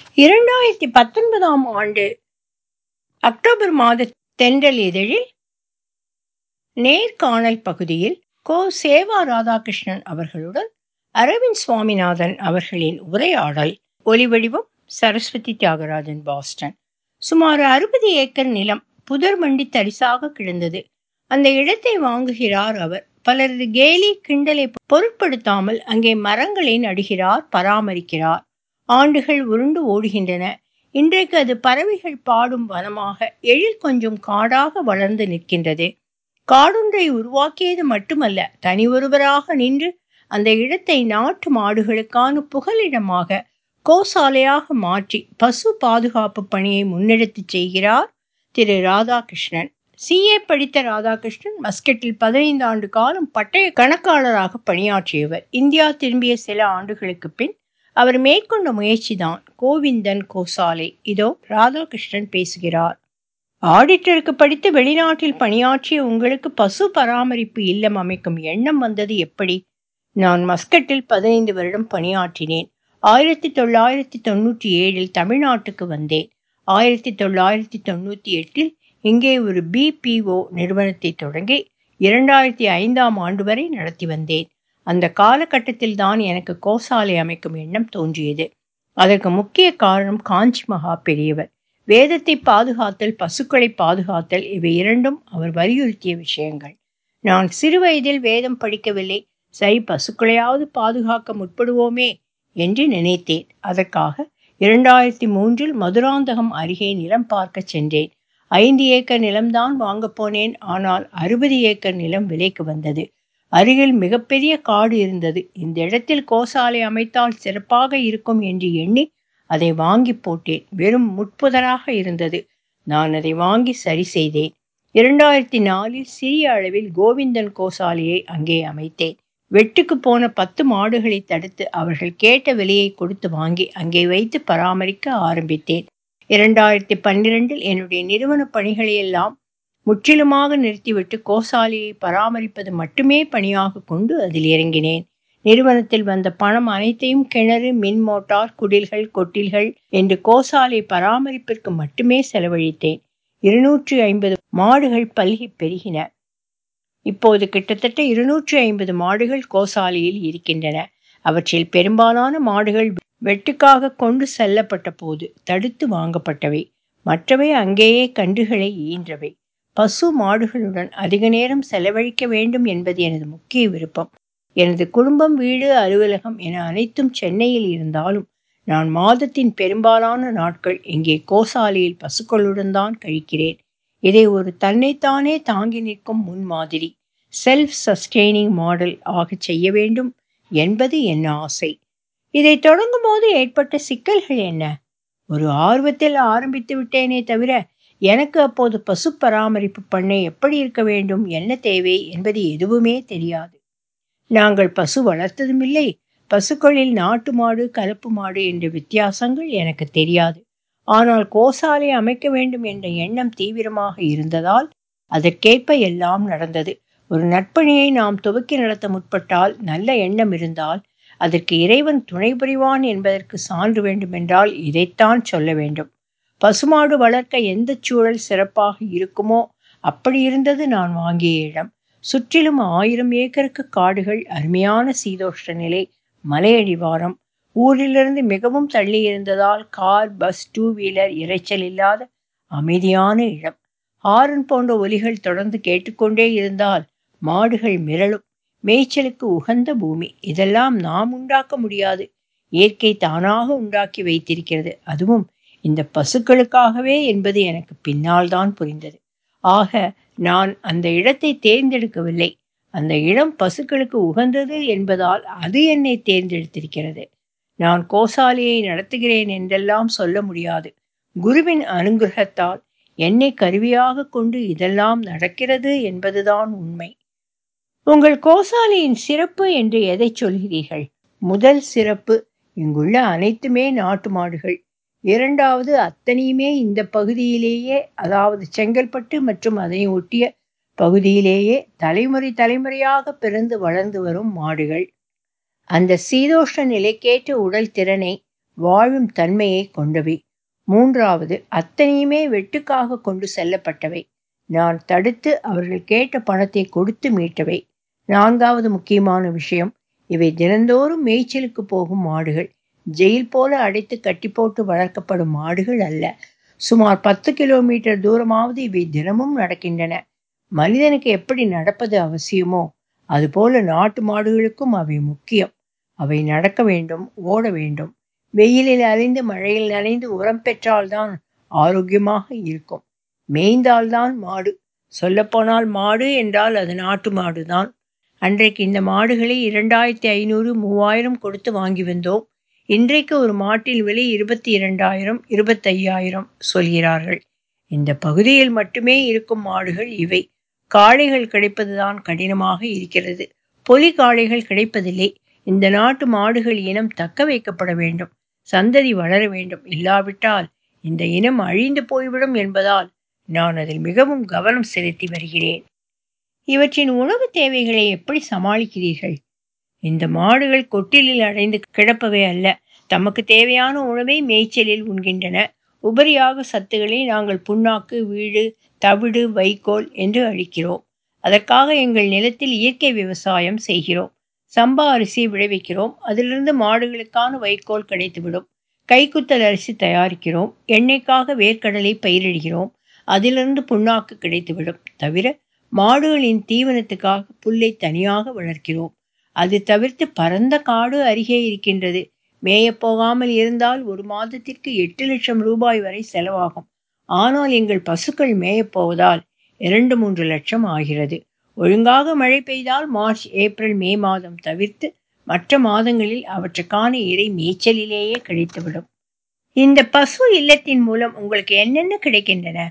இரண்டாயிரத்தி பத்தொன்பதாம் ஆண்டு அக்டோபர் மாத தென்றல் இதழில் நேர்காணல் பகுதியில் கோ சேவா ராதாகிருஷ்ணன் அவர்களுடன் அரவிந்த் சுவாமிநாதன் அவர்களின் உரையாடல் ஒலிவடிவம் சரஸ்வதி தியாகராஜன் பாஸ்டன் சுமார் அறுபது ஏக்கர் நிலம் புதர் மண்டி தரிசாக கிடந்தது அந்த இடத்தை வாங்குகிறார் அவர் பலரது கேலி கிண்டலை பொருட்படுத்தாமல் அங்கே மரங்களை நடுகிறார் பராமரிக்கிறார் ஆண்டுகள் உருண்டு ஓடுகின்றன இன்றைக்கு அது பறவைகள் பாடும் வனமாக எழில் கொஞ்சம் காடாக வளர்ந்து நிற்கின்றது காடொன்றை உருவாக்கியது மட்டுமல்ல தனி ஒருவராக நின்று அந்த இடத்தை நாட்டு மாடுகளுக்கான புகலிடமாக கோசாலையாக மாற்றி பசு பாதுகாப்பு பணியை முன்னெடுத்து செய்கிறார் திரு ராதாகிருஷ்ணன் சிஏ படித்த ராதாகிருஷ்ணன் மஸ்கெட்டில் பதினைந்து ஆண்டு காலம் பட்டய கணக்காளராக பணியாற்றியவர் இந்தியா திரும்பிய சில ஆண்டுகளுக்கு பின் அவர் மேற்கொண்ட முயற்சிதான் கோவிந்தன் கோசாலை இதோ ராதாகிருஷ்ணன் பேசுகிறார் ஆடிட்டருக்கு படித்து வெளிநாட்டில் பணியாற்றிய உங்களுக்கு பசு பராமரிப்பு இல்லம் அமைக்கும் எண்ணம் வந்தது எப்படி நான் மஸ்கட்டில் பதினைந்து வருடம் பணியாற்றினேன் ஆயிரத்தி தொள்ளாயிரத்தி தொண்ணூற்றி ஏழில் தமிழ்நாட்டுக்கு வந்தேன் ஆயிரத்தி தொள்ளாயிரத்தி தொண்ணூற்றி எட்டில் இங்கே ஒரு பிபிஓ நிறுவனத்தை தொடங்கி இரண்டாயிரத்தி ஐந்தாம் ஆண்டு வரை நடத்தி வந்தேன் அந்த காலகட்டத்தில் தான் எனக்கு கோசாலை அமைக்கும் எண்ணம் தோன்றியது அதற்கு முக்கிய காரணம் காஞ்சி மகா பெரியவர் வேதத்தை பாதுகாத்தல் பசுக்களை பாதுகாத்தல் இவை இரண்டும் அவர் வலியுறுத்திய விஷயங்கள் நான் சிறு வயதில் வேதம் படிக்கவில்லை சரி பசுக்களையாவது பாதுகாக்க முற்படுவோமே என்று நினைத்தேன் அதற்காக இரண்டாயிரத்தி மூன்றில் மதுராந்தகம் அருகே நிலம் பார்க்க சென்றேன் ஐந்து ஏக்கர் நிலம்தான் வாங்க போனேன் ஆனால் அறுபது ஏக்கர் நிலம் விலைக்கு வந்தது அருகில் மிகப்பெரிய காடு இருந்தது இந்த இடத்தில் கோசாலை அமைத்தால் சிறப்பாக இருக்கும் என்று எண்ணி அதை வாங்கி போட்டேன் வெறும் முட்புதராக இருந்தது நான் அதை வாங்கி சரி செய்தேன் இரண்டாயிரத்தி நாலில் சிறிய அளவில் கோவிந்தன் கோசாலையை அங்கே அமைத்தேன் வெட்டுக்கு போன பத்து மாடுகளை தடுத்து அவர்கள் கேட்ட விலையை கொடுத்து வாங்கி அங்கே வைத்து பராமரிக்க ஆரம்பித்தேன் இரண்டாயிரத்தி பன்னிரெண்டில் என்னுடைய நிறுவன பணிகளையெல்லாம் முற்றிலுமாக நிறுத்திவிட்டு கோசாலையை பராமரிப்பது மட்டுமே பணியாக கொண்டு அதில் இறங்கினேன் நிறுவனத்தில் வந்த பணம் அனைத்தையும் கிணறு மின் மோட்டார் குடில்கள் கொட்டில்கள் என்று கோசாலை பராமரிப்பிற்கு மட்டுமே செலவழித்தேன் இருநூற்றி ஐம்பது மாடுகள் பல்கி பெருகின இப்போது கிட்டத்தட்ட இருநூற்றி ஐம்பது மாடுகள் கோசாலையில் இருக்கின்றன அவற்றில் பெரும்பாலான மாடுகள் வெட்டுக்காக கொண்டு செல்லப்பட்ட போது தடுத்து வாங்கப்பட்டவை மற்றவை அங்கேயே கன்றுகளை ஈன்றவை பசு மாடுகளுடன் அதிக நேரம் செலவழிக்க வேண்டும் என்பது எனது முக்கிய விருப்பம் எனது குடும்பம் வீடு அலுவலகம் என அனைத்தும் சென்னையில் இருந்தாலும் நான் மாதத்தின் பெரும்பாலான நாட்கள் இங்கே கோசாலையில் பசுக்களுடன் தான் கழிக்கிறேன் இதை ஒரு தன்னைத்தானே தாங்கி நிற்கும் முன்மாதிரி செல்ஃப் சஸ்டெய்னிங் மாடல் ஆக செய்ய வேண்டும் என்பது என் ஆசை இதை தொடங்கும் போது ஏற்பட்ட சிக்கல்கள் என்ன ஒரு ஆர்வத்தில் ஆரம்பித்து விட்டேனே தவிர எனக்கு அப்போது பசு பராமரிப்பு பண்ணை எப்படி இருக்க வேண்டும் என்ன தேவை என்பது எதுவுமே தெரியாது நாங்கள் பசு வளர்த்ததும் இல்லை பசுக்களில் நாட்டு மாடு கலப்பு மாடு என்ற வித்தியாசங்கள் எனக்கு தெரியாது ஆனால் கோசாலை அமைக்க வேண்டும் என்ற எண்ணம் தீவிரமாக இருந்ததால் அதற்கேற்ப எல்லாம் நடந்தது ஒரு நட்பணியை நாம் துவக்கி நடத்த முற்பட்டால் நல்ல எண்ணம் இருந்தால் அதற்கு இறைவன் துணை புரிவான் என்பதற்கு சான்று வேண்டுமென்றால் இதைத்தான் சொல்ல வேண்டும் பசுமாடு வளர்க்க எந்த சூழல் சிறப்பாக இருக்குமோ அப்படி இருந்தது நான் வாங்கிய இடம் சுற்றிலும் ஆயிரம் ஏக்கருக்கு காடுகள் அருமையான சீதோஷ்ட நிலை மலையடிவாரம் ஊரிலிருந்து மிகவும் தள்ளி இருந்ததால் கார் பஸ் டூ வீலர் இறைச்சல் இல்லாத அமைதியான இடம் ஹாரன் போன்ற ஒலிகள் தொடர்ந்து கேட்டுக்கொண்டே இருந்தால் மாடுகள் மிரளும் மேய்ச்சலுக்கு உகந்த பூமி இதெல்லாம் நாம் உண்டாக்க முடியாது இயற்கை தானாக உண்டாக்கி வைத்திருக்கிறது அதுவும் இந்த பசுக்களுக்காகவே என்பது எனக்கு பின்னால் தான் புரிந்தது ஆக நான் அந்த இடத்தை தேர்ந்தெடுக்கவில்லை அந்த இடம் பசுக்களுக்கு உகந்தது என்பதால் அது என்னை தேர்ந்தெடுத்திருக்கிறது நான் கோசாலையை நடத்துகிறேன் என்றெல்லாம் சொல்ல முடியாது குருவின் அனுகிரகத்தால் என்னை கருவியாக கொண்டு இதெல்லாம் நடக்கிறது என்பதுதான் உண்மை உங்கள் கோசாலையின் சிறப்பு என்று எதை சொல்கிறீர்கள் முதல் சிறப்பு இங்குள்ள அனைத்துமே நாட்டு மாடுகள் இரண்டாவது அத்தனையுமே இந்த பகுதியிலேயே அதாவது செங்கல்பட்டு மற்றும் அதனை ஒட்டிய பகுதியிலேயே தலைமுறை தலைமுறையாக பிறந்து வளர்ந்து வரும் மாடுகள் அந்த சீதோஷ்ண நிலைக்கேற்ற உடல் திறனை வாழும் தன்மையை கொண்டவை மூன்றாவது அத்தனையுமே வெட்டுக்காக கொண்டு செல்லப்பட்டவை நான் தடுத்து அவர்கள் கேட்ட பணத்தை கொடுத்து மீட்டவை நான்காவது முக்கியமான விஷயம் இவை தினந்தோறும் மேய்ச்சலுக்கு போகும் மாடுகள் ஜெயில் போல அடைத்து கட்டி போட்டு வளர்க்கப்படும் மாடுகள் அல்ல சுமார் பத்து கிலோமீட்டர் தூரமாவது இவை தினமும் நடக்கின்றன மனிதனுக்கு எப்படி நடப்பது அவசியமோ அதுபோல நாட்டு மாடுகளுக்கும் அவை முக்கியம் அவை நடக்க வேண்டும் ஓட வேண்டும் வெயிலில் அலைந்து மழையில் நனைந்து உரம் பெற்றால்தான் ஆரோக்கியமாக இருக்கும் மேய்ந்தால்தான் மாடு சொல்லப்போனால் மாடு என்றால் அது நாட்டு மாடுதான் அன்றைக்கு இந்த மாடுகளை இரண்டாயிரத்தி ஐநூறு மூவாயிரம் கொடுத்து வாங்கி வந்தோம் இன்றைக்கு ஒரு மாட்டின் விலை இருபத்தி இரண்டாயிரம் இருபத்தையாயிரம் சொல்கிறார்கள் இந்த பகுதியில் மட்டுமே இருக்கும் மாடுகள் இவை காளைகள் கிடைப்பதுதான் கடினமாக இருக்கிறது பொலி காளைகள் கிடைப்பதில்லை இந்த நாட்டு மாடுகள் இனம் தக்க வைக்கப்பட வேண்டும் சந்ததி வளர வேண்டும் இல்லாவிட்டால் இந்த இனம் அழிந்து போய்விடும் என்பதால் நான் அதில் மிகவும் கவனம் செலுத்தி வருகிறேன் இவற்றின் உணவு தேவைகளை எப்படி சமாளிக்கிறீர்கள் இந்த மாடுகள் கொட்டிலில் அடைந்து கிடப்பவை அல்ல தமக்கு தேவையான உணவை மேய்ச்சலில் உண்கின்றன உபரியாக சத்துக்களை நாங்கள் புண்ணாக்கு வீடு தவிடு வைக்கோல் என்று அளிக்கிறோம் அதற்காக எங்கள் நிலத்தில் இயற்கை விவசாயம் செய்கிறோம் சம்பா அரிசி விளைவிக்கிறோம் அதிலிருந்து மாடுகளுக்கான வைக்கோல் கிடைத்துவிடும் கைக்குத்தல் அரிசி தயாரிக்கிறோம் எண்ணெய்க்காக வேர்க்கடலை பயிரிடுகிறோம் அதிலிருந்து புண்ணாக்கு கிடைத்துவிடும் தவிர மாடுகளின் தீவனத்துக்காக புல்லை தனியாக வளர்க்கிறோம் அது தவிர்த்து பரந்த காடு அருகே இருக்கின்றது மேயப் போகாமல் இருந்தால் ஒரு மாதத்திற்கு எட்டு லட்சம் ரூபாய் வரை செலவாகும் ஆனால் எங்கள் பசுக்கள் மேயப் போவதால் இரண்டு மூன்று லட்சம் ஆகிறது ஒழுங்காக மழை பெய்தால் மார்ச் ஏப்ரல் மே மாதம் தவிர்த்து மற்ற மாதங்களில் அவற்றுக்கான இறை மேய்ச்சலிலேயே கிடைத்துவிடும் இந்த பசு இல்லத்தின் மூலம் உங்களுக்கு என்னென்ன கிடைக்கின்றன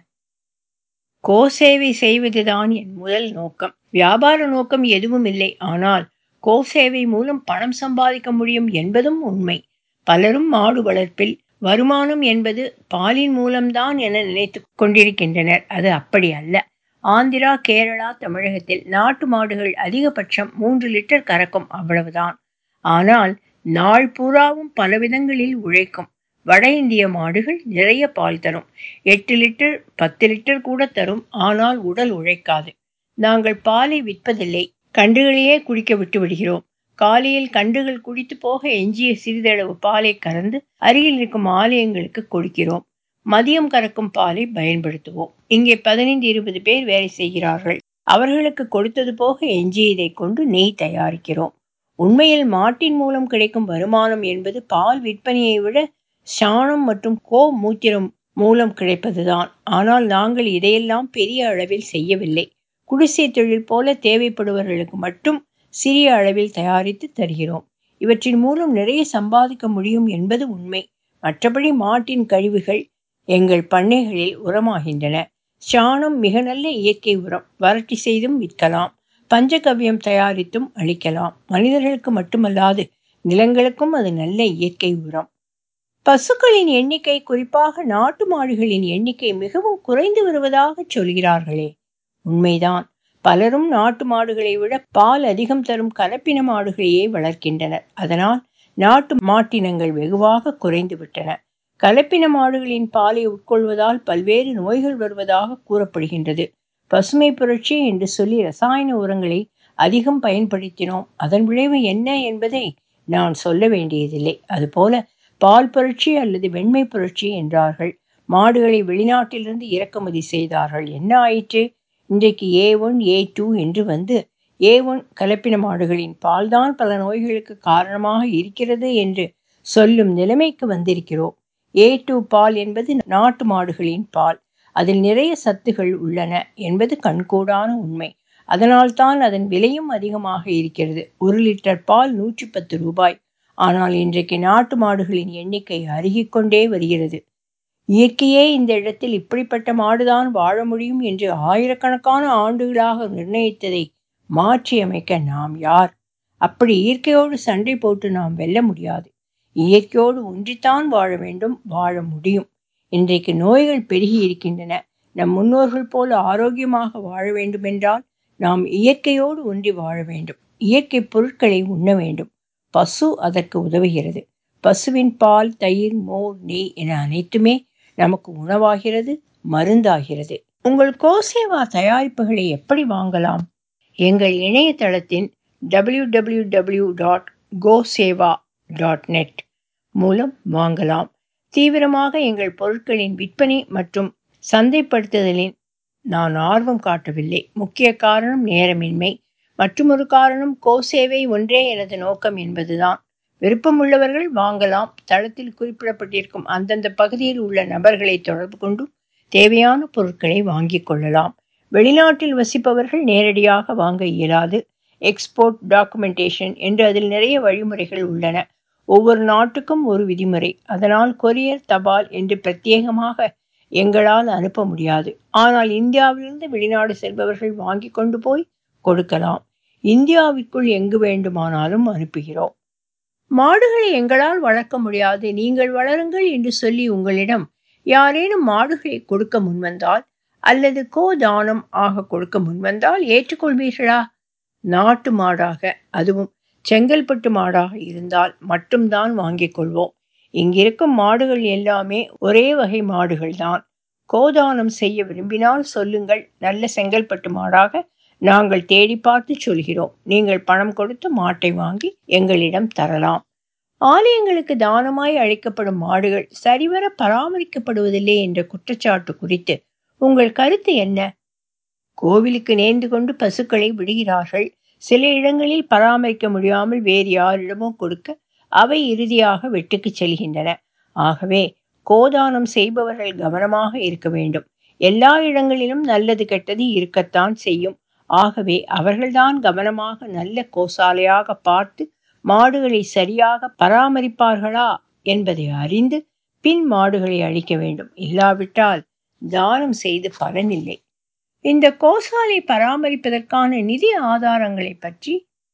கோசேவை செய்வதுதான் என் முதல் நோக்கம் வியாபார நோக்கம் எதுவும் இல்லை ஆனால் கோசேவை மூலம் பணம் சம்பாதிக்க முடியும் என்பதும் உண்மை பலரும் மாடு வளர்ப்பில் வருமானம் என்பது பாலின் மூலம்தான் என நினைத்து கொண்டிருக்கின்றனர் அது அப்படி அல்ல ஆந்திரா கேரளா தமிழகத்தில் நாட்டு மாடுகள் அதிகபட்சம் மூன்று லிட்டர் கறக்கும் அவ்வளவுதான் ஆனால் நாள் பூராவும் பல விதங்களில் உழைக்கும் வட இந்திய மாடுகள் நிறைய பால் தரும் எட்டு லிட்டர் பத்து லிட்டர் கூட தரும் ஆனால் உடல் உழைக்காது நாங்கள் பாலை விற்பதில்லை கன்றுகளையே குடிக்க விட்டு விடுகிறோம் காலையில் கன்றுகள் குடித்து போக எஞ்சிய சிறிதளவு பாலை கறந்து அருகில் இருக்கும் ஆலயங்களுக்கு கொடுக்கிறோம் மதியம் கறக்கும் பாலை பயன்படுத்துவோம் இங்கே பதினைந்து இருபது பேர் வேலை செய்கிறார்கள் அவர்களுக்கு கொடுத்தது போக எஞ்சியதை கொண்டு நெய் தயாரிக்கிறோம் உண்மையில் மாட்டின் மூலம் கிடைக்கும் வருமானம் என்பது பால் விற்பனையை விட சாணம் மற்றும் கோ மூத்திரம் மூலம் கிடைப்பதுதான் ஆனால் நாங்கள் இதையெல்லாம் பெரிய அளவில் செய்யவில்லை குடிசை தொழில் போல தேவைப்படுபவர்களுக்கு மட்டும் சிறிய அளவில் தயாரித்து தருகிறோம் இவற்றின் மூலம் நிறைய சம்பாதிக்க முடியும் என்பது உண்மை மற்றபடி மாட்டின் கழிவுகள் எங்கள் பண்ணைகளில் உரமாகின்றன சாணம் மிக நல்ல இயற்கை உரம் வறட்சி செய்தும் விற்கலாம் பஞ்சகவ்யம் தயாரித்தும் அளிக்கலாம் மனிதர்களுக்கு மட்டுமல்லாது நிலங்களுக்கும் அது நல்ல இயற்கை உரம் பசுக்களின் எண்ணிக்கை குறிப்பாக நாட்டு மாடுகளின் எண்ணிக்கை மிகவும் குறைந்து வருவதாக சொல்கிறார்களே உண்மைதான் பலரும் நாட்டு மாடுகளை விட பால் அதிகம் தரும் கலப்பின மாடுகளையே வளர்க்கின்றனர் அதனால் நாட்டு மாட்டினங்கள் வெகுவாக குறைந்து விட்டன கலப்பின மாடுகளின் பாலை உட்கொள்வதால் பல்வேறு நோய்கள் வருவதாக கூறப்படுகின்றது பசுமை புரட்சி என்று சொல்லி ரசாயன உரங்களை அதிகம் பயன்படுத்தினோம் அதன் விளைவு என்ன என்பதை நான் சொல்ல வேண்டியதில்லை அதுபோல பால் புரட்சி அல்லது வெண்மை புரட்சி என்றார்கள் மாடுகளை வெளிநாட்டிலிருந்து இறக்குமதி செய்தார்கள் என்ன ஆயிற்று இன்றைக்கு ஏ ஒன் ஏ டூ என்று வந்து ஏ ஒன் கலப்பின மாடுகளின் பால்தான் பல நோய்களுக்கு காரணமாக இருக்கிறது என்று சொல்லும் நிலைமைக்கு வந்திருக்கிறோம் ஏ டூ பால் என்பது நாட்டு மாடுகளின் பால் அதில் நிறைய சத்துகள் உள்ளன என்பது கண்கூடான உண்மை அதனால்தான் அதன் விலையும் அதிகமாக இருக்கிறது ஒரு லிட்டர் பால் நூற்றி பத்து ரூபாய் ஆனால் இன்றைக்கு நாட்டு மாடுகளின் எண்ணிக்கை அருகிக்கொண்டே வருகிறது இயற்கையே இந்த இடத்தில் இப்படிப்பட்ட மாடுதான் வாழ முடியும் என்று ஆயிரக்கணக்கான ஆண்டுகளாக நிர்ணயித்ததை மாற்றியமைக்க நாம் யார் அப்படி இயற்கையோடு சண்டை போட்டு நாம் வெல்ல முடியாது இயற்கையோடு ஒன்றித்தான் வாழ வேண்டும் வாழ முடியும் இன்றைக்கு நோய்கள் பெருகி இருக்கின்றன நம் முன்னோர்கள் போல ஆரோக்கியமாக வாழ வேண்டுமென்றால் நாம் இயற்கையோடு ஒன்றி வாழ வேண்டும் இயற்கை பொருட்களை உண்ண வேண்டும் பசு அதற்கு உதவுகிறது பசுவின் பால் தயிர் மோர் நெய் என அனைத்துமே நமக்கு உணவாகிறது மருந்தாகிறது உங்கள் கோசேவா தயாரிப்புகளை எப்படி வாங்கலாம் எங்கள் இணையதளத்தின் W W W dot Goseva dot net மூலம் வாங்கலாம் தீவிரமாக எங்கள் பொருட்களின் விற்பனை மற்றும் சந்தைப்படுத்துதலின் நான் ஆர்வம் காட்டவில்லை முக்கிய காரணம் நேரமின்மை மற்றொரு காரணம் கோசேவை ஒன்றே எனது நோக்கம் என்பதுதான் விருப்பமுள்ளவர்கள் வாங்கலாம் தளத்தில் குறிப்பிடப்பட்டிருக்கும் அந்தந்த பகுதியில் உள்ள நபர்களை தொடர்பு கொண்டு தேவையான பொருட்களை வாங்கிக் கொள்ளலாம் வெளிநாட்டில் வசிப்பவர்கள் நேரடியாக வாங்க இயலாது எக்ஸ்போர்ட் டாக்குமெண்டேஷன் என்று அதில் நிறைய வழிமுறைகள் உள்ளன ஒவ்வொரு நாட்டுக்கும் ஒரு விதிமுறை அதனால் கொரியர் தபால் என்று பிரத்யேகமாக எங்களால் அனுப்ப முடியாது ஆனால் இந்தியாவிலிருந்து வெளிநாடு செல்பவர்கள் வாங்கி கொண்டு போய் கொடுக்கலாம் இந்தியாவிற்குள் எங்கு வேண்டுமானாலும் அனுப்புகிறோம் மாடுகளை எங்களால் வளர்க்க முடியாது நீங்கள் வளருங்கள் என்று சொல்லி உங்களிடம் யாரேனும் மாடுகளை கொடுக்க முன்வந்தால் அல்லது கோதானம் ஆக கொடுக்க முன்வந்தால் ஏற்றுக்கொள்வீர்களா நாட்டு மாடாக அதுவும் செங்கல்பட்டு மாடாக இருந்தால் மட்டும்தான் வாங்கிக் கொள்வோம் இங்கிருக்கும் மாடுகள் எல்லாமே ஒரே வகை மாடுகள் தான் கோதானம் செய்ய விரும்பினால் சொல்லுங்கள் நல்ல செங்கல்பட்டு மாடாக நாங்கள் தேடி பார்த்து சொல்கிறோம் நீங்கள் பணம் கொடுத்து மாட்டை வாங்கி எங்களிடம் தரலாம் ஆலயங்களுக்கு தானமாய் அழைக்கப்படும் மாடுகள் சரிவர பராமரிக்கப்படுவதில்லை என்ற குற்றச்சாட்டு குறித்து உங்கள் கருத்து என்ன கோவிலுக்கு நேர்ந்து கொண்டு பசுக்களை விடுகிறார்கள் சில இடங்களில் பராமரிக்க முடியாமல் வேறு யாரிடமோ கொடுக்க அவை இறுதியாக வெட்டுக்கு செல்கின்றன ஆகவே கோதானம் செய்பவர்கள் கவனமாக இருக்க வேண்டும் எல்லா இடங்களிலும் நல்லது கெட்டது இருக்கத்தான் செய்யும் ஆகவே அவர்கள்தான் கவனமாக நல்ல கோசாலையாக பார்த்து மாடுகளை சரியாக பராமரிப்பார்களா என்பதை அறிந்து பின் மாடுகளை அழிக்க வேண்டும் இல்லாவிட்டால் தானம் செய்து பலனில்லை இந்த கோசாலை பராமரிப்பதற்கான நிதி ஆதாரங்களை பற்றி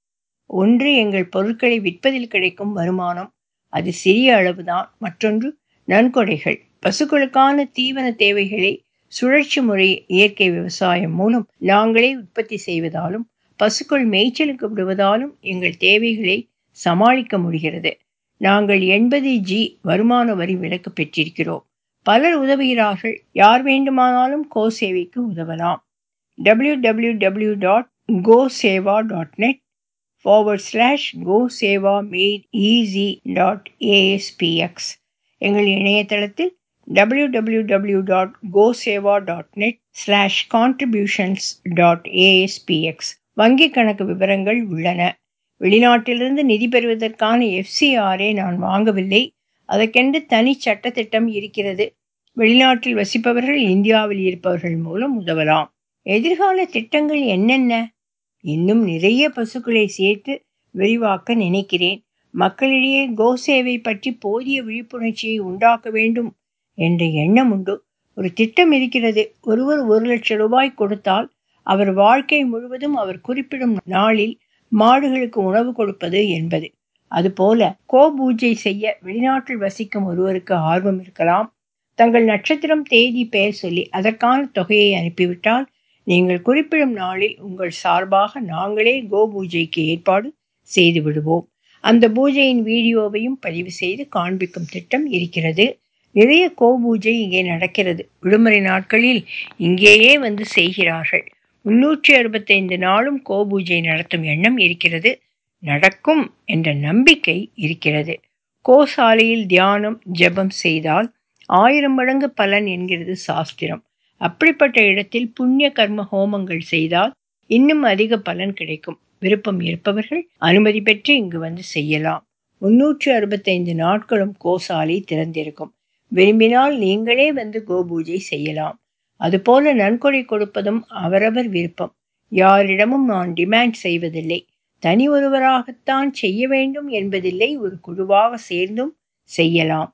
ஒன்று எங்கள் பொருட்களை விற்பதில் கிடைக்கும் வருமானம் அது சிறிய அளவுதான் மற்றொன்று நன்கொடைகள் பசுக்களுக்கான தீவன தேவைகளை சுழற்சி முறை இயற்கை விவசாயம் மூலம் நாங்களே உற்பத்தி செய்வதாலும் பசுக்கள் மேய்ச்சலுக்கு விடுவதாலும் எங்கள் தேவைகளை சமாளிக்க முடிகிறது நாங்கள் எண்பது ஜி வருமான வரி விலக்கு பெற்றிருக்கிறோம் பலர் உதவுகிறார்கள் யார் வேண்டுமானாலும் கோ சேவைக்கு உதவலாம் W W W dot Go Seva dot net forward slash Go Seva made easy dot ASPX எங்கள் இணையதளத்தில் W W W dot Go Seva dot net slash contributions dot ASPX வங்கி கணக்கு விவரங்கள் உள்ளன வெளிநாட்டிலிருந்து நிதி பெறுவதற்கான எஃப்சிஆரை நான் வாங்கவில்லை அதற்கென்று தனி சட்டத்திட்டம் இருக்கிறது வெளிநாட்டில் வசிப்பவர்கள் இந்தியாவில் இருப்பவர்கள் மூலம் உதவலாம் எதிர்கால திட்டங்கள் என்னென்ன இன்னும் நிறைய பசுக்களை சேர்த்து விரிவாக்க நினைக்கிறேன் மக்களிடையே கோசேவை பற்றி போதிய விழிப்புணர்ச்சியை உண்டாக்க வேண்டும் என்ற எண்ணம் உண்டு ஒரு திட்டம் இருக்கிறது ஒருவர் ஒரு லட்சம் ரூபாய் கொடுத்தால் அவர் வாழ்க்கை முழுவதும் அவர் குறிப்பிடும் நாளில் மாடுகளுக்கு உணவு கொடுப்பது என்பது அதுபோல கோ பூஜை செய்ய வெளிநாட்டில் வசிக்கும் ஒருவருக்கு ஆர்வம் இருக்கலாம் தங்கள் நட்சத்திரம் தேதி பெயர் சொல்லி அதற்கான தொகையை அனுப்பிவிட்டால் நீங்கள் குறிப்பிடும் நாளில் உங்கள் சார்பாக நாங்களே கோ பூஜைக்கு ஏற்பாடு செய்து விடுவோம் அந்த பூஜையின் வீடியோவையும் பதிவு செய்து காண்பிக்கும் திட்டம் இருக்கிறது நிறைய கோ பூஜை இங்கே நடக்கிறது விடுமுறை நாட்களில் இங்கேயே வந்து செய்கிறார்கள் முன்னூற்றி அறுபத்தைந்து நாளும் கோ பூஜை நடத்தும் எண்ணம் இருக்கிறது நடக்கும் என்ற நம்பிக்கை இருக்கிறது கோசாலையில் தியானம் ஜெபம் செய்தால் ஆயிரம் மடங்கு பலன் என்கிறது சாஸ்திரம் அப்படிப்பட்ட இடத்தில் புண்ணிய கர்ம ஹோமங்கள் செய்தால் இன்னும் அதிக பலன் கிடைக்கும் விருப்பம் இருப்பவர்கள் அனுமதி பெற்று இங்கு வந்து செய்யலாம் முன்னூற்று அறுபத்தைந்து நாட்களும் கோசாலை திறந்திருக்கும் விரும்பினால் நீங்களே வந்து கோபூஜை செய்யலாம் அதுபோல நன்கொடை கொடுப்பதும் அவரவர் விருப்பம் யாரிடமும் நான் டிமாண்ட் செய்வதில்லை தனி ஒருவராகத்தான் செய்ய வேண்டும் என்பதில்லை ஒரு குழுவாக சேர்ந்தும் செய்யலாம்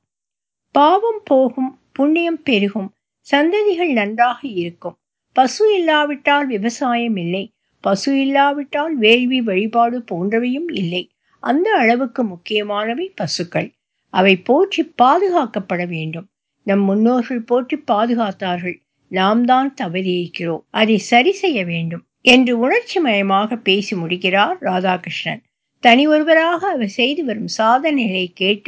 பாவம் போகும் புண்ணியம் பெருகும் சந்ததிகள் நன்றாக இருக்கும் பசு இல்லாவிட்டால் விவசாயம் இல்லை பசு இல்லாவிட்டால் வேள்வி வழிபாடு போன்றவையும் இல்லை அந்த அளவுக்கு முக்கியமானவை பசுக்கள் அவை போற்றி பாதுகாக்கப்பட வேண்டும் நம் முன்னோர்கள் போற்றி பாதுகாத்தார்கள் நாம் தான் தவறியிருக்கிறோம் அதை சரி செய்ய வேண்டும் என்று உணர்ச்சி மயமாக பேசி முடிக்கிறார் ராதாகிருஷ்ணன் தனி ஒருவராக அவர் செய்து வரும் சாதனைகளை கேட்டு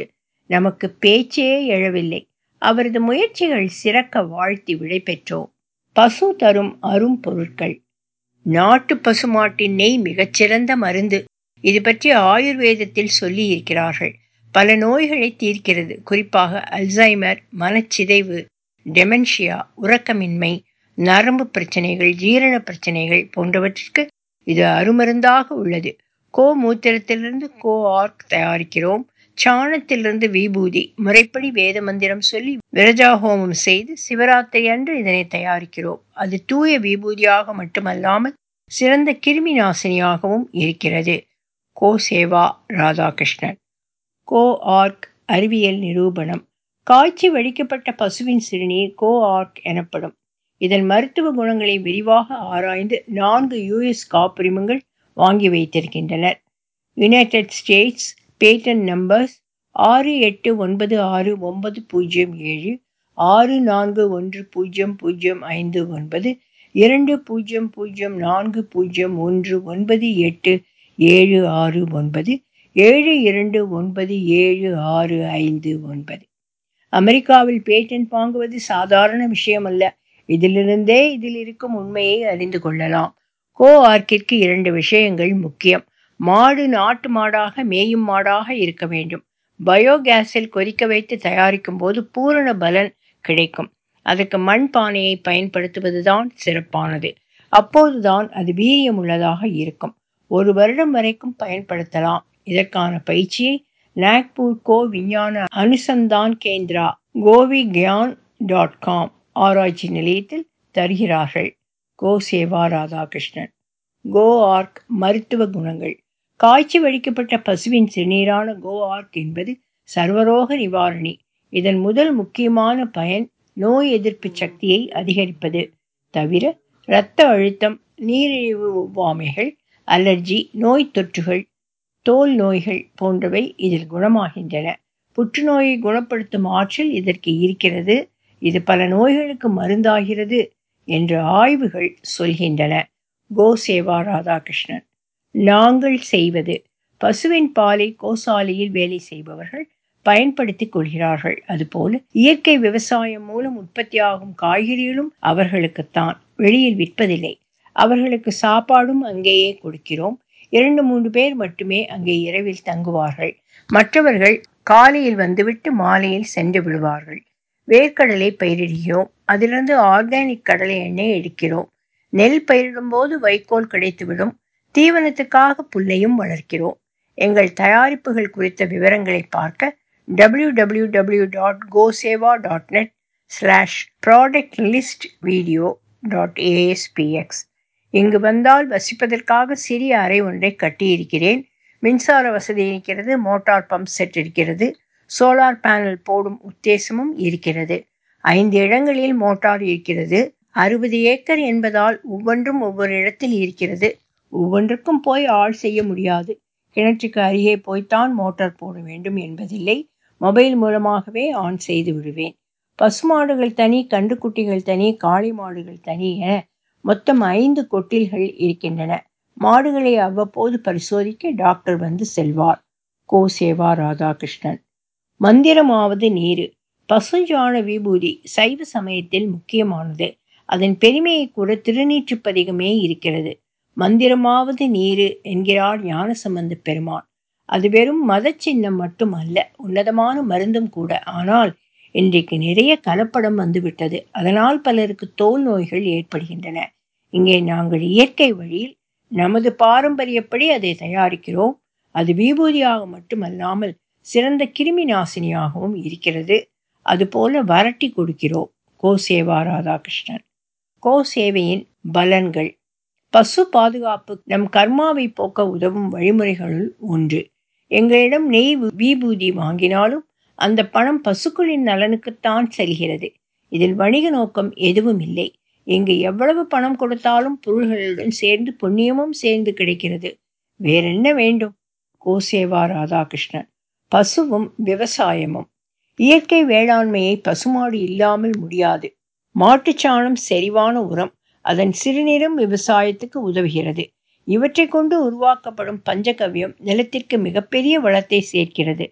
நமக்கு பேச்சே எழவில்லை அவரது முயற்சிகள் சிறக்க வாழ்த்தி விடை பெற்றோம் பசு தரும் அரும் பொருட்கள் நாட்டு பசுமாட்டின் நெய் மிகச்சிறந்த மருந்து இது பற்றி ஆயுர்வேதத்தில் சொல்லி இருக்கிறார்கள் பல நோய்களை தீர்க்கிறது குறிப்பாக அல்சைமர் மனச்சிதைவு டெமென்ஷியா உறக்கமின்மை நரம்பு பிரச்சனைகள் ஜீரண பிரச்சனைகள் போன்றவற்றிற்கு இது அருமருந்தாக உள்ளது கோ மூத்திரத்திலிருந்து கோ ஆர்க் தயாரிக்கிறோம் சாணத்திலிருந்து விபூதி முறைப்படி வேத மந்திரம் சொல்லி விரஜா ஹோமம் செய்து சிவராத்திரி அன்று இதனை தயாரிக்கிறோம் அது தூய விபூதியாக மட்டுமல்லாமல் சிறந்த கிருமி நாசினியாகவும் இருக்கிறது கோ சேவா ராதாகிருஷ்ணன் கோ ஆர்க் அறிவியல் நிரூபணம் காய்ச்சி வடிக்கப்பட்ட பசுவின் சிறுநீர் கோ ஆர்க் எனப்படும் இதன் மருத்துவ குணங்களை விரிவாக ஆராய்ந்து நான்கு யுஎஸ் காப்புரிமங்கள் வாங்கி வைத்திருக்கின்றனர் யுனைடெட் ஸ்டேட்ஸ் பேட்டன் நம்பர்ஸ் ஆறு எட்டு ஒன்பது ஆறு ஒன்பது பூஜ்ஜியம் ஏழு ஆறு நான்கு ஒன்று பூஜ்ஜியம் பூஜ்ஜியம் ஐந்து ஒன்பது இரண்டு பூஜ்ஜியம் பூஜ்ஜியம் நான்கு பூஜ்ஜியம் ஒன்று ஒன்பது எட்டு ஏழு ஆறு ஒன்பது ஏழு இரண்டு ஒன்பது ஏழு ஆறு ஐந்து ஒன்பது அமெரிக்காவில் பேட்டன்ட் வாங்குவது சாதாரண விஷயமல்ல இதிலிருந்தே இதில் இருக்கும் உண்மையை அறிந்து கொள்ளலாம் கோ ஆர்க்கிற்கு இரண்டு விஷயங்கள் முக்கியம் மாடு நாட்டு மாடாக மேயும் மாடாக இருக்க வேண்டும் பயோகேஸில் கொதிக்க வைத்து தயாரிக்கும் போது பூரண பலன் கிடைக்கும் அதற்கு மண் பானையை பயன்படுத்துவதுதான் சிறப்பானது அப்போதுதான் அது வீரியம் உள்ளதாக இருக்கும் ஒரு வருடம் வரைக்கும் பயன்படுத்தலாம் இதற்கான பயிற்சியை Nagpur Go Vigyan Anusandhan Kendra Govigyan dot com ஆராய்ச்சி நிலையத்தில் தருகிறார்கள் கோ சேவா ராதாகிருஷ்ணன் கோ ஆர்க் மருத்துவ குணங்கள் காய்ச்சி வடிக்கப்பட்ட பசுவின் சிறுநீரான கோ ஆர்க் என்பது சர்வரோக நிவாரணி இதன் முதல் முக்கியமான பயன் நோய் எதிர்ப்பு சக்தியை அதிகரிப்பது தவிர இரத்த அழுத்தம் நீரிழிவு ஒவ்வாமைகள் அலர்ஜி நோய் தொற்றுகள் தோல் நோய்கள் போன்றவை இதில் குணமாகின்றன புற்றுநோயை குணப்படுத்தும் ஆற்றல் இதற்கு இருக்கிறது இது பல நோய்களுக்கு மருந்தாகிறது என்று ஆய்வுகள் சொல்கின்றன கோ சேவா ராதாகிருஷ்ணன் நாங்கள் செய்வது பசுவின் பாலை கோசாலையில் வேலை செய்பவர்கள் பயன்படுத்திக் கொள்கிறார்கள் அதுபோல இயற்கை விவசாயம் மூலம் உற்பத்தியாகும் காய்கறிகளும் அவர்களுக்குத்தான் வெளியில் விற்பதில்லை அவர்களுக்கு சாப்பாடும் அங்கேயே கொடுக்கிறோம் இரண்டு மூன்று பேர் மட்டுமே அங்கே இரவில் தங்குவார்கள் மற்றவர்கள் காலையில் வந்துவிட்டு மாலையில் சென்று விடுவார்கள் வேர்க்கடலை பயிரிடுகிறோம் அதிலிருந்து ஆர்கானிக் கடலை எண்ணெய் எடுக்கிறோம் நெல் பயிரிடும் போது வைக்கோல் கிடைத்துவிடும் தீவனத்துக்காக புல்லையும் வளர்க்கிறோம் எங்கள் தயாரிப்புகள் குறித்த விவரங்களை பார்க்க W W W dot Goseva dot net slash product list video dot ASPX இங்கு வந்தால் வசிப்பதற்காக சிறிய அறை ஒன்றை கட்டியிருக்கிறேன் மின்சார வசதி இருக்கிறது மோட்டார் பம்ப் செட் இருக்கிறது சோலார் பேனல் போடும் உத்தேசமும் இருக்கிறது ஐந்து இடங்களில் மோட்டார் இருக்கிறது அறுபது ஏக்கர் என்பதால் ஒவ்வொன்றும் ஒவ்வொரு இடத்தில் இருக்கிறது ஒவ்வொன்றுக்கும் போய் ஆள் செய்ய முடியாது கிணற்றுக்கு அருகே போய்த்தான் மோட்டார் போட வேண்டும் என்பதில்லை மொபைல் மூலமாகவே ஆன் செய்து விடுவேன் பசுமாடுகள் தனி கன்றுக்குட்டிகள் தனி காளை மாடுகள் தனி என மொத்தம் ஐந்து கொட்டில்கள் இருக்கின்றன மாடுகளை அவ்வப்போது பரிசோதிக்க டாக்டர் வந்து செல்வார் கோ சேவா ராதாகிருஷ்ணன் மந்திரமாவது நீரு பசுஞ்சாண விபூதி சைவ சமயத்தில் முக்கியமானது அதன் பெருமையை கூட திருநீற்றுப்பதிகமே இருக்கிறது மந்திரமாவது நீரு என்கிறார் ஞானசம்பந்த பெருமான் அது வெறும் மத சின்னம் மட்டும் அல்ல உன்னதமான மருந்தும் கூட ஆனால் இன்றைக்கு நிறைய கலப்படம் வந்துவிட்டது அதனால் பலருக்கு தோல் நோய்கள் ஏற்படுகின்றன இங்கே நாங்கள் இயற்கை வழியில் நமது பாரம்பரியப்படி அதை தயாரிக்கிறோம் அது விபூதியாக மட்டுமல்லாமல் சிறந்த கிருமி நாசினியாகவும் இருக்கிறது அதுபோல வரட்டி கொடுக்கிறோம் கோ சேவா ராதாகிருஷ்ணன் கோ சேவையின் பலன்கள் பசு பாதுகாப்பு நம் கர்மாவை போக்க உதவும் வழிமுறைகளுள் ஒன்று எங்களிடம் நெய் விபூதி வாங்கினாலும் அந்த பணம் பசுக்களின் நலனுக்குத்தான் செல்கிறது இதில் வணிக நோக்கம் எதுவும் இல்லை இங்கு எவ்வளவு பணம் கொடுத்தாலும் பொருள்களுடன் சேர்ந்து புண்ணியமும் சேர்ந்து கிடைக்கிறது வேறென்ன வேண்டும் கோசேவா ராதாகிருஷ்ணன் பசுவும் விவசாயமும் இயற்கை வேளாண்மையை பசுமாடு இல்லாமல் முடியாது மாட்டுச்சாணம் செறிவான உரம் அதன் சிறுநீரும் விவசாயத்துக்கு உதவுகிறது இவற்றை கொண்டு உருவாக்கப்படும் பஞ்சகவ்யம் நிலத்திற்கு மிகப்பெரிய வளத்தை சேர்க்கிறது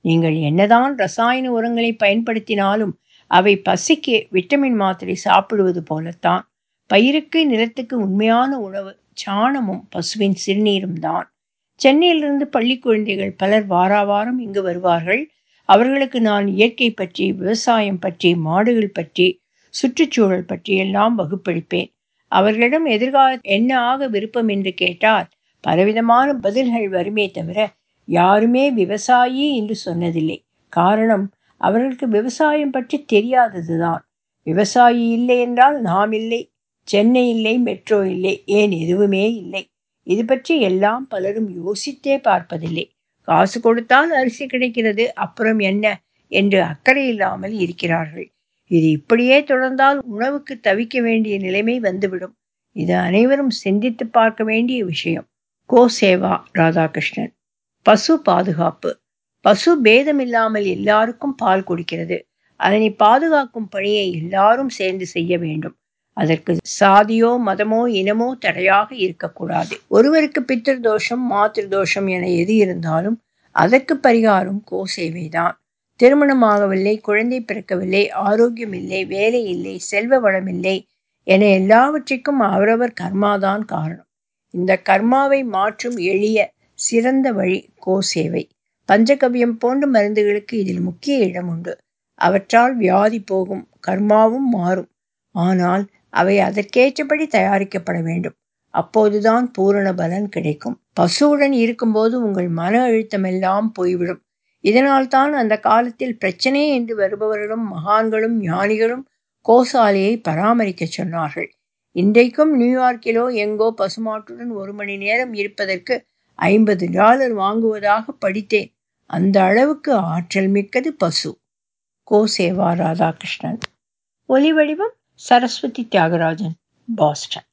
நீங்கள் என்னதான் ரசாயன உரங்களை பயன்படுத்தினாலும் அவை பசிக்கு விட்டமின் மாத்திரை சாப்பிடுவது போலத்தான் பயிருக்கு நிலத்துக்கு உண்மையான உணவு சாணமும் பசுவின் சிறுநீரும் தான் சென்னையிலிருந்து பள்ளி குழந்தைகள் பலர் வாராவாரம் இங்கு வருவார்கள் அவர்களுக்கு நான் இயற்கை பற்றி விவசாயம் பற்றி மாடுகள் பற்றி சுற்றுச்சூழல் பற்றி எல்லாம் வகுப்பளிப்பேன் அவர்களிடம் எதிர்கால என்ன ஆக விருப்பம் என்று கேட்டால் பலவிதமான பதில்கள் வருமே தவிர யாருமே விவசாயி என்று சொன்னதில்லை காரணம் அவர்களுக்கு விவசாயம் பற்றி தெரியாததுதான் விவசாயி இல்லை என்றால் நாம் இல்லை சென்னை இல்லை மெட்ரோ இல்லை ஏன் எதுவுமே இல்லை இது பற்றி எல்லாம் பலரும் யோசித்தே பார்ப்பதில்லை காசு கொடுத்தால் அரிசி கிடைக்கிறது அப்புறம் என்ன என்று அக்கறை இல்லாமல் இருக்கிறார்கள் இது இப்படியே தொடர்ந்தால் உணவுக்கு தவிக்க வேண்டிய நிலைமை வந்துவிடும் இது அனைவரும் சிந்தித்து பார்க்க வேண்டிய விஷயம் கோ சேவா ராதாகிருஷ்ணன் பசு பாதுகாப்பு பசு பேதமில்லாமல் எல்லாருக்கும் பால் கொடுக்கிறது அதனை பாதுகாக்கும் பணியை எல்லாரும் சேர்ந்து செய்ய வேண்டும் அதற்கு சாதியோ மதமோ இனமோ தடையாக இருக்கக்கூடாது ஒருவருக்கு பித்திரு தோஷம் மாத்திரு தோஷம் என எது இருந்தாலும் அதற்கு பரிகாரம் கோ சேவைதான் திருமணமாகவில்லை குழந்தை பிறக்கவில்லை ஆரோக்கியம் இல்லை வேலை இல்லை செல்வ வளம் இல்லை என எல்லாவற்றிற்கும் அவரவர் கர்மாதான் காரணம் இந்த கர்மாவை மாற்றும் எளிய சிறந்த வழி கோ சேவை பஞ்சகவியம் போன்ற மருந்துகளுக்கு இதில் முக்கிய இடம் உண்டு அவற்றால் வியாதி போகும் கர்மாவும் மாறும் ஆனால் அவை அதற்கேற்றபடி தயாரிக்கப்பட வேண்டும் அப்போதுதான் பூரண பலன் கிடைக்கும் பசுவுடன் இருக்கும்போது உங்கள் மன அழுத்தம் எல்லாம் போய்விடும் இதனால் தான் அந்த காலத்தில் பிரச்சனை என்று வருபவர்களும் மகான்களும் ஞானிகளும் கோசாலையை பராமரிக்க சொன்னார்கள் இன்றைக்கும் நியூயார்க்கிலோ எங்கோ பசுமாட்டுடன் ஒரு மணி நேரம் இருப்பதற்கு ஐம்பது டாலர் வாங்குவதாக படித்தேன் அந்த அளவுக்கு ஆற்றல் மிக்கது பசு கோ சேவா ராதாகிருஷ்ணன் ஒலி வடிவம் சரஸ்வதி தியாகராஜன் பாஸ்டன்